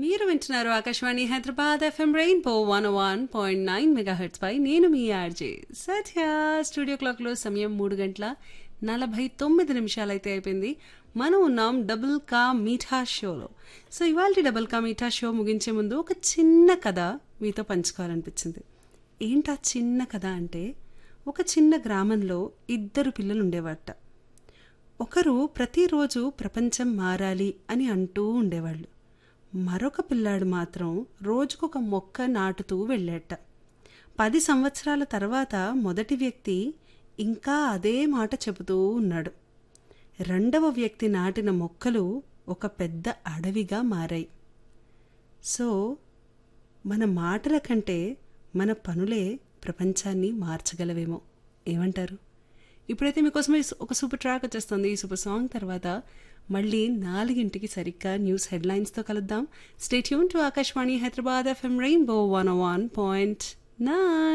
మీరు వింటున్నారు Akashvani Hyderabad FM Rainbow one one point nine mega hits పై నేను మీ ఆర్జే సత్య స్టూడియో క్లాక్లో సమయం మూడు గంటల నలభై తొమ్మిది నిమిషాలైతే అయిపోయింది మనం ఉన్నాం డబుల్ కా మీఠా షోలో సో ఇవాళ డబుల్ కా మీఠా షో ముగించే ముందు ఒక చిన్న కథ మీతో పంచుకోవాలనిపించింది ఏంటా చిన్న కథ అంటే ఒక చిన్న గ్రామంలో ఇద్దరు పిల్లలు ఉండేవాట ఒకరు ప్రతిరోజు ప్రపంచం మారాలి అని అంటూ ఉండేవాళ్ళు మరొక పిల్లాడు మాత్రం రోజుకొక మొక్క నాటుతూ వెళ్ళేట పది సంవత్సరాల తర్వాత మొదటి వ్యక్తి ఇంకా అదే మాట చెబుతూ ఉన్నాడు రెండవ వ్యక్తి నాటిన మొక్కలు ఒక పెద్ద అడవిగా మారాయి సో మన మాటల కంటే మన పనులే ప్రపంచాన్ని మార్చగలవేమో ఏమంటారు ఇప్పుడైతే మీకోసం ఒక సూపర్ ట్రాక్ వచ్చేస్తుంది ఈ సూపర్ సాంగ్ తర్వాత మళ్ళీ నాలుగింటికి సరిగ్గా న్యూస్ హెడ్లైన్స్తో కలుద్దాం stay tuned to Akashvani Hyderabad FM Rainbow one one point nine